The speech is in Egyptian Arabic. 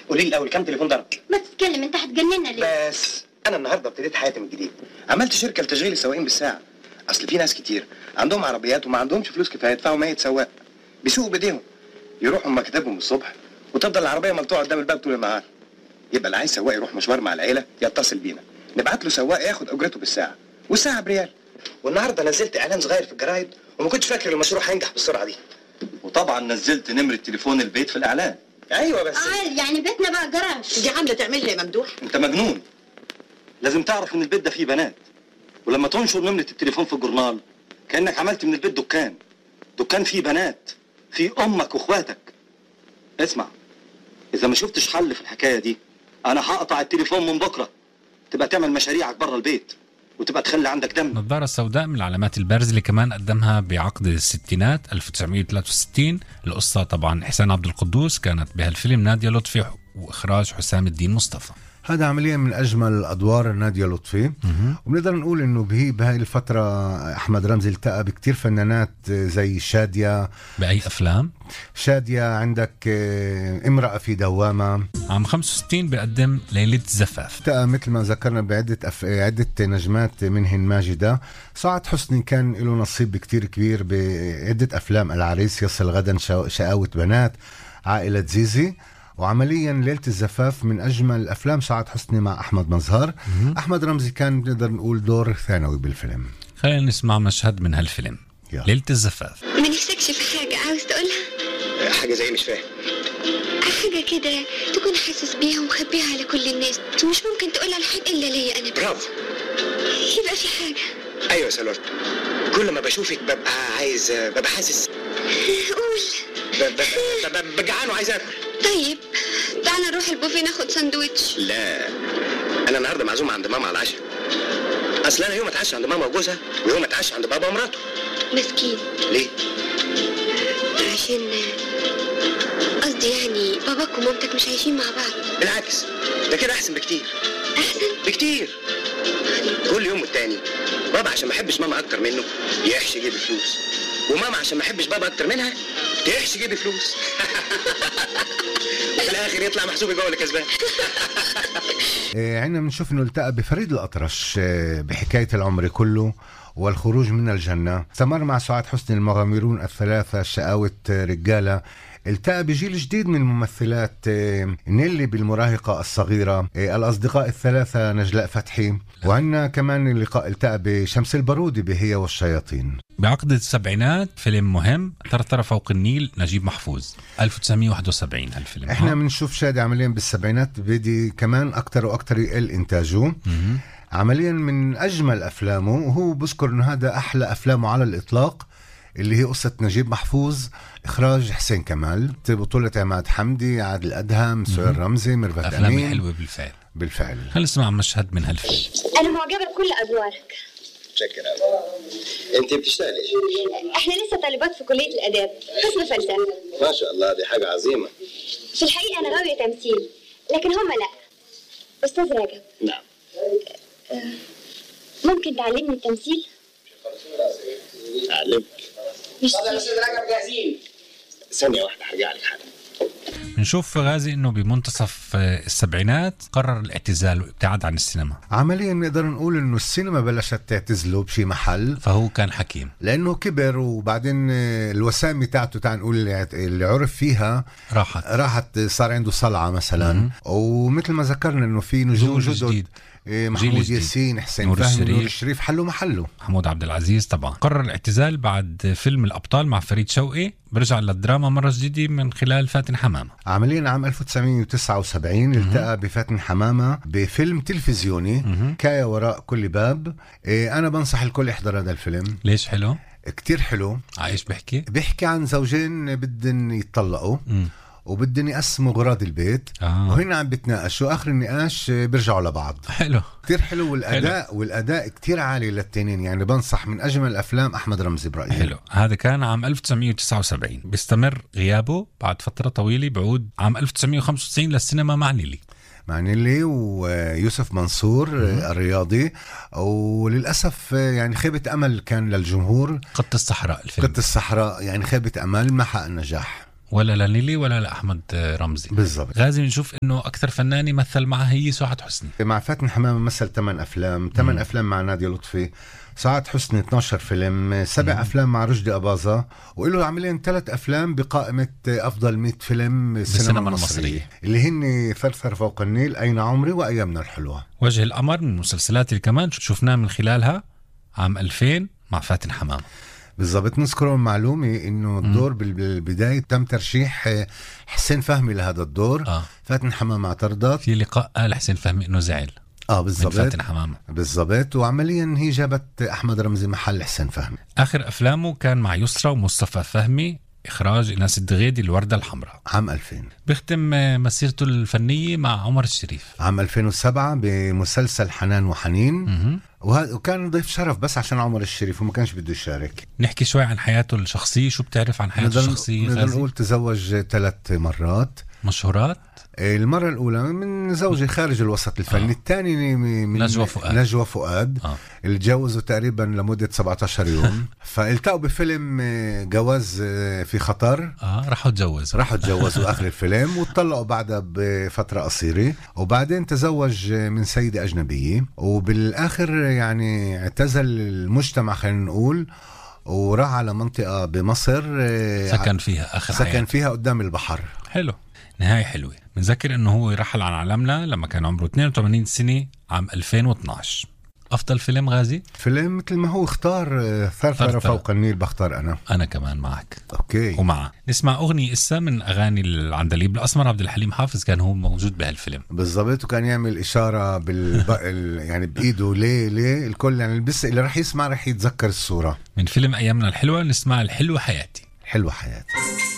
قولي لي الاول كام تليفون ضرب ما تتكلم انت هتجننا ليه بس انا النهارده ابتديت حياتي من جديد عملت شركه لتشغيل السواقين بالساعه اصل في ناس كتير عندهم عربيات وما عندهمش فلوس كفايه يدفعوا 100 سواق بيسوقوا بايديهم يروحوا مكاتبهم الصبح وتفضل العربيه مقطوعه قدام الباب طول النهار يبقى اللي عايز سواق يروح مشوار مع العيله يتصل بينا نبعت له سواق ياخد اجرته بالساعه والساعه بريال والنهارده نزلت اعلان صغير في الجرايد وما كنتش فاكر المشروع هينجح بالسرعه دي وطبعا نزلت نمرة تليفون البيت في الإعلان ايوه بس اه يعني بيتنا بقى جراج دي عامله تعمل لي يا ممدوح أنت مجنون لازم تعرف إن البيت ده فيه بنات ولما تنشر نمرة التليفون في الجورنال كأنك عملت من البيت دكان دكان فيه بنات فيه أمك وإخواتك اسمع إذا ما شفتش حل في الحكاية دي أنا هقطع التليفون من بكرة تبقى تعمل مشاريعك بره البيت وتبقى تخلي عندك دم النظارة السوداء من العلامات البارزة اللي كمان قدمها بعقد الستينات 1963 القصة طبعا إحسان عبد القدوس كانت بهالفيلم نادية لطفي وإخراج حسام الدين مصطفى هذا عمليا من اجمل ادوار ناديه لطفي وبنقدر نقول انه به بهاي الفتره احمد رمزي التقى بكتير فنانات زي شاديه بأي أفلام شاديه عندك آه، امراه في دوامه عام 65 بقدم ليلة الزفاف التقى مثل ما ذكرنا بعده أف... عده نجمات منهن ماجده سعد حسني كان له نصيب كتير كبير بعده افلام العريس يصل غدا شا- شقاوه بنات عائله زيزي وعمليا ليله الزفاف من اجمل افلام سعد حسني مع احمد مظهر احمد رمزي كان بنقدر نقول دور ثانوي بالفيلم خلينا نسمع مشهد من هالفيلم يلا. ليلة الزفاف ما نفسكش في حاجة عاوز تقولها حاجه زي مش فاهم حاجة كده تكون حاسس بيها ومخبيها على كل الناس ومش ممكن تقولها لحد إلا ليا أنا بس برافو يبقى في حاجة ايوه يا سلوت كل ما بشوفك ببقى عايز ببقى حاسس قول ب- ب- ب- بجعان وعايز اكل طيب تعالى نروح البوفيه ناخد ساندوتش لا انا النهارده معزوم عند ماما على العشاء اصل انا يوم اتعشى عند ماما وجوزها ويوم اتعشى عند بابا ومراته مسكين ليه عشان قصدي يعني باباك ومامتك مش عايشين مع بعض بالعكس ده كده احسن بكتير أحسن بكتير كل يوم والتاني بابا عشان ما احبش ماما اكتر منه يحشي جيب فلوس وماما عشان ما احبش بابا اكتر منها تحشي جيب فلوس وفي الاخر يطلع محسوبي جوه اللي كسبان آه، عنا بنشوف انه التقى بفريد الاطرش آه، بحكايه العمر كله والخروج من الجنه استمر مع سعاد حسني المغامرون الثلاثه شقاوه آه، رجاله التقى بجيل جديد من الممثلات آه، نيلي بالمراهقة الصغيرة آه، الأصدقاء الثلاثة نجلاء فتحي وعنا كمان اللقاء التقى بشمس البارودي بهي والشياطين بعقد السبعينات فيلم مهم طرطرة فوق النيل نجيب محفوظ 1971 هالفيلم احنا ها؟ بنشوف شادي عمليا بالسبعينات بدي كمان اكتر واكتر يقل انتاجه مهم. عمليا من اجمل افلامه وهو بذكر انه هذا احلى افلامه على الاطلاق اللي هي قصة نجيب محفوظ إخراج حسين كمال بطولة عماد حمدي عادل أدهم سهير رمزي ميرفت أفلام أمين حلوة بالفعل بالفعل خلينا نسمع مشهد من هالفيلم انا معجبه بكل ادوارك شكرا انت بتشتغلي احنا لسه طالبات في كليه الاداب قسم فلسفه ما شاء الله دي حاجه عظيمه في الحقيقه انا غاويه تمثيل لكن هم لا استاذ رجب نعم ممكن تعلمني التمثيل اعلمك مش رجب جاهزين ثانيه واحده هرجع لك حالا بنشوف غازي انه بمنتصف آه، السبعينات قرر الاعتزال والابتعاد عن السينما عمليا نقدر نقول انه السينما بلشت تعتزله بشي محل فهو كان حكيم لانه كبر وبعدين آه، الوسامه تاعته تعال نقول اللي عت- اللي عرف فيها راحت راحت صار عنده صلعه مثلا ومثل ما ذكرنا انه في نجوم جيل جدد جديد. إيه، جيل محمود جديد. ياسين حسين نور فهمي الشريف. نور الشريف حلوا محله محمود عبد العزيز طبعا قرر الاعتزال بعد فيلم الابطال مع فريد شوقي برجع للدراما مره جديده من خلال فاتن حمامه عمليا عام 1979 التقى بفاتن حمامة بفيلم تلفزيوني كايا وراء كل باب إيه أنا بنصح الكل يحضر هذا الفيلم ليش حلو كتير حلو عايش بحكي بيحكي عن زوجين بدن يتطلقوا مم. وبدن يقسموا غراض البيت آه. وهنا عم بتناقشوا اخر النقاش آه، بيرجعوا لبعض حلو كتير حلو والاداء والاداء كتير عالي للتنين يعني بنصح من اجمل افلام احمد رمزي برايي حلو هذا كان عام 1979 بيستمر غيابه بعد فترة طويلة بعود عام 1995 للسينما مع نيلي مع نيلي ويوسف منصور آه، الرياضي وللاسف آه، يعني خيبه امل كان للجمهور قط الصحراء الفيلم قط الصحراء يعني خيبه امل ما حقق نجاح ولا لنيلي ولا لاحمد رمزي بالضبط غازي بنشوف انه اكثر فنانه مثل معها هي سعاد حسني مع فاتن حمامه مثل 8 افلام 8 مم. افلام مع نادية لطفي سعاد حسني 12 فيلم سبع افلام مع رشدي اباظه وله عاملين ثلاث افلام بقائمه افضل 100 فيلم السينما بالسينما المصريه المصرية. اللي هن ثرثر فوق النيل اين عمري وايامنا الحلوه وجه القمر من المسلسلات اللي كمان شفناه من خلالها عام 2000 مع فاتن حمام بالضبط نذكر معلومه انه الدور بال- بالبدايه تم ترشيح آه، حسين فهمي لهذا الدور اه فاتن حمامه اعترضت في لقاء قال حسين فهمي انه زعل اه من بالضبط فاتن حمامه بالضبط وعمليا هي جابت احمد رمزي محل حسين فهمي اخر افلامه كان مع يسرى ومصطفى فهمي اخراج ايناس الدغيدي الورده الحمراء عام 2000 بيختم آه، مسيرته الفنيه مع عمر الشريف عام 2007 بمسلسل حنان وحنين مهم. وهذا وكان ضيف شرف بس عشان عمر الشريف وما كانش بده يشارك نحكي شوي عن حياته الشخصيه شو بتعرف عن حياته نقدر الشخصيه نقدر غازي نقول تزوج ثلاث مرات مشهورات المرة الأولى من زوجة خارج الوسط الفني آه. الثاني من نجوى فؤاد. نجوى فؤاد اه اللي تجوزوا تقريبا لمدة 17 يوم فالتقوا بفيلم آه، جواز آه، في خطر اه راحوا تجوزوا راحوا تجوزوا اخر الفيلم وطلقوا بعدها بفتره قصيره وبعدين تزوج من سيده اجنبيه وبالاخر يعني اعتزل المجتمع خلينا نقول وراح على منطقه بمصر آه، سكن فيها اخر سكن حياته. فيها قدام البحر حلو نهاية حلوة بنذكر انه هو رحل عن عالمنا لما كان عمره 82 سنة عام 2012 افضل فيلم غازي فيلم مثل ما هو اختار آه، ثرثرة ثرثرة. فوق النيل بختار انا انا كمان معك اوكي ومعه نسمع اغنية اسا من اغاني العندليب الاسمر عبد الحليم حافظ كان هو موجود بهالفيلم بالضبط وكان يعمل اشاره بال ال- يعني بايده ليه ليه الكل يعني بس اللي راح يسمع راح يتذكر الصوره من فيلم ايامنا الحلوة نسمع الحلوة حياتي حلوه حياتي